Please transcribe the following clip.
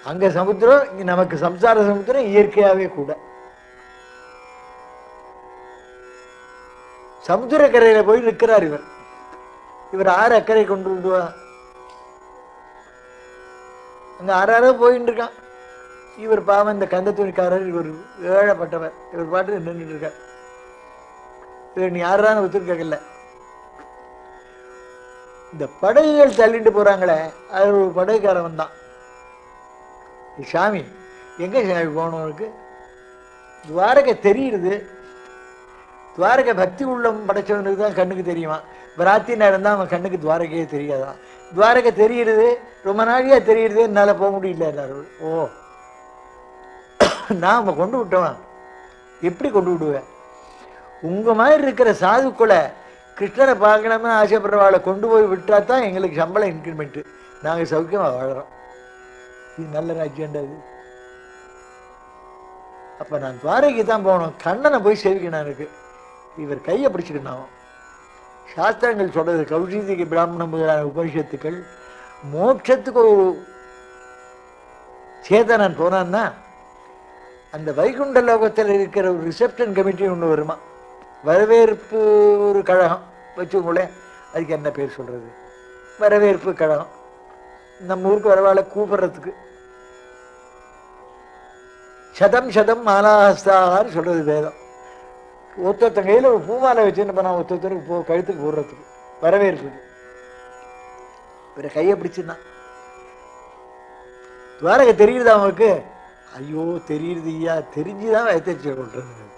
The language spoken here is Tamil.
அங்க சமுத்திரம் இங்க நமக்கு சம்சார சமுத்திரம் இயற்கையாவே கூட சமுத்திரக்கரையில போய் நிற்கிறார் இவர் இவர் ஆறு அக்கறை கொண்டு விடுவா அங்க ஆறாரோ போயிட்டு இருக்கான் இவர் பாவம் இந்த கந்த துணிக்காரர் இவர் ஏழப்பட்டவர் இவர் பாட்டு நின்றுட்டு இருக்கார் இவர் நீ யாரான்னு ஒத்துரு கேட்கல இந்த படகுகள் தள்ளிட்டு போறாங்களே அது ஒரு படகுக்காரன் வந்தான் "ஏய் சாமி எங்க சாமி போனவனுக்கு துவாரகை தெரியுது துவாரகை பக்தி உள்ளம் படைச்சவனுக்கு தான் கண்ணுக்கு தெரியுமா பிராத்தி நேரம் தான் அவன் கண்ணுக்கு துவாரகையே தெரியாதான் துவாரகை தெரியுது ரொம்ப நாளையா தெரியுது என்னால் போக முடியல எல்லாரும் ஓ நான் அவன் கொண்டு விட்டவன் எப்படி கொண்டு விடுவேன் உங்க மாதிரி இருக்கிற சாதுக்களை கிருஷ்ணரை பார்க்கணும்னு ஆசைப்படுறவாளை கொண்டு போய் விட்டா தான் எங்களுக்கு சம்பளம் இன்க்ரிமெண்ட்டு நாங்கள் சௌக்கியமா வாழறோம் இது நல்ல ராஜ்யம்டா இது அப்ப நான் துவாரகைக்கு தான் போகணும் கண்ணனை போய் சேவிக்கணும் எனக்கு இவர் கையை பிடிச்சுக்கணும் சாஸ்திரங்கள் சொல்றது கௌஷிதிக்கு பிராமணம் முதலான உபனிஷத்துக்கள் மோட்சத்துக்கு ஒரு சேதனன் போனான்னா அந்த வைகுண்ட லோகத்தில் இருக்கிற ஒரு ரிசப்ஷன் கமிட்டி ஒன்று வருமா வரவேற்பு ஒரு கழகம் வச்சுக்கோங்களேன் அதுக்கு என்ன பேர் சொல்றது வரவேற்பு கழகம் நம்ம ஊருக்கு வரவாழ கூப்பிடுறதுக்கு சதம் சதம் மாலாஸ்தான்னு சொல்றது வேதம் ஒருத்தொருத்தன் கையில் ஒரு பூமாலை வச்சு என்ன பண்ணா ஒருத்தருக்கு போ கழுத்துக்கு போடுறதுக்கு வரவேற்புக்கு இவரை கையை பிடிச்சுன்னா துவாரகை தெரியுதா அவனுக்கு ஐயோ தெரியுது ஐயா தெரிஞ்சுதான் வயத்தறிச்சு கொள்றது